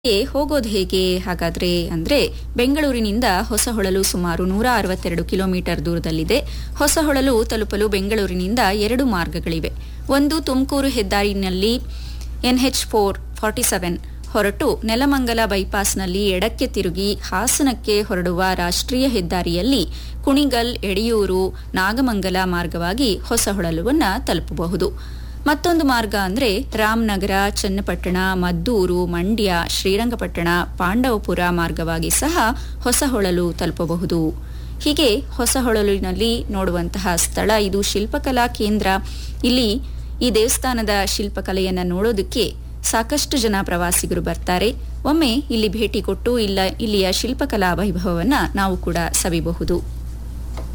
ಗೆ ಹೋಗೋದು ಹೇಗೆ ಹಾಗಾದ್ರೆ ಅಂದ್ರೆ ಬೆಂಗಳೂರಿನಿಂದ ಹೊಸಹೊಳಲು ಸುಮಾರು ನೂರ ಅರವತ್ತೆರಡು ಕಿಲೋಮೀಟರ್ ದೂರದಲ್ಲಿದೆ ಹೊಸಹೊಳಲು ತಲುಪಲು ಬೆಂಗಳೂರಿನಿಂದ ಎರಡು ಮಾರ್ಗಗಳಿವೆ ಒಂದು ತುಮಕೂರು ಹೆದ್ದಾರಿನಲ್ಲಿ ಎನ್ಎಚ್ ಫೋರ್ ಫಾರ್ಟಿ ಸೆವೆನ್ ಹೊರಟು ನೆಲಮಂಗಲ ಬೈಪಾಸ್ನಲ್ಲಿ ಎಡಕ್ಕೆ ತಿರುಗಿ ಹಾಸನಕ್ಕೆ ಹೊರಡುವ ರಾಷ್ಟ್ರೀಯ ಹೆದ್ದಾರಿಯಲ್ಲಿ ಕುಣಿಗಲ್ ಯಡಿಯೂರು ನಾಗಮಂಗಲ ಮಾರ್ಗವಾಗಿ ಹೊಸಹೊಳಲುವನ್ನ ತಲುಪಬಹುದು ಮತ್ತೊಂದು ಮಾರ್ಗ ಅಂದ್ರೆ ರಾಮನಗರ ಚನ್ನಪಟ್ಟಣ ಮದ್ದೂರು ಮಂಡ್ಯ ಶ್ರೀರಂಗಪಟ್ಟಣ ಪಾಂಡವಪುರ ಮಾರ್ಗವಾಗಿ ಸಹ ಹೊಸಹೊಳಲು ತಲುಪಬಹುದು ಹೀಗೆ ಹೊಸಹೊಳಲಿನಲ್ಲಿ ನೋಡುವಂತಹ ಸ್ಥಳ ಇದು ಶಿಲ್ಪಕಲಾ ಕೇಂದ್ರ ಇಲ್ಲಿ ಈ ದೇವಸ್ಥಾನದ ಶಿಲ್ಪಕಲೆಯನ್ನ ನೋಡೋದಕ್ಕೆ ಸಾಕಷ್ಟು ಜನ ಪ್ರವಾಸಿಗರು ಬರ್ತಾರೆ ಒಮ್ಮೆ ಇಲ್ಲಿ ಭೇಟಿ ಕೊಟ್ಟು ಇಲ್ಲ ಇಲ್ಲಿಯ ಶಿಲ್ಪಕಲಾ ವೈಭವವನ್ನ ನಾವು ಕೂಡ ಸವಿಬಹುದು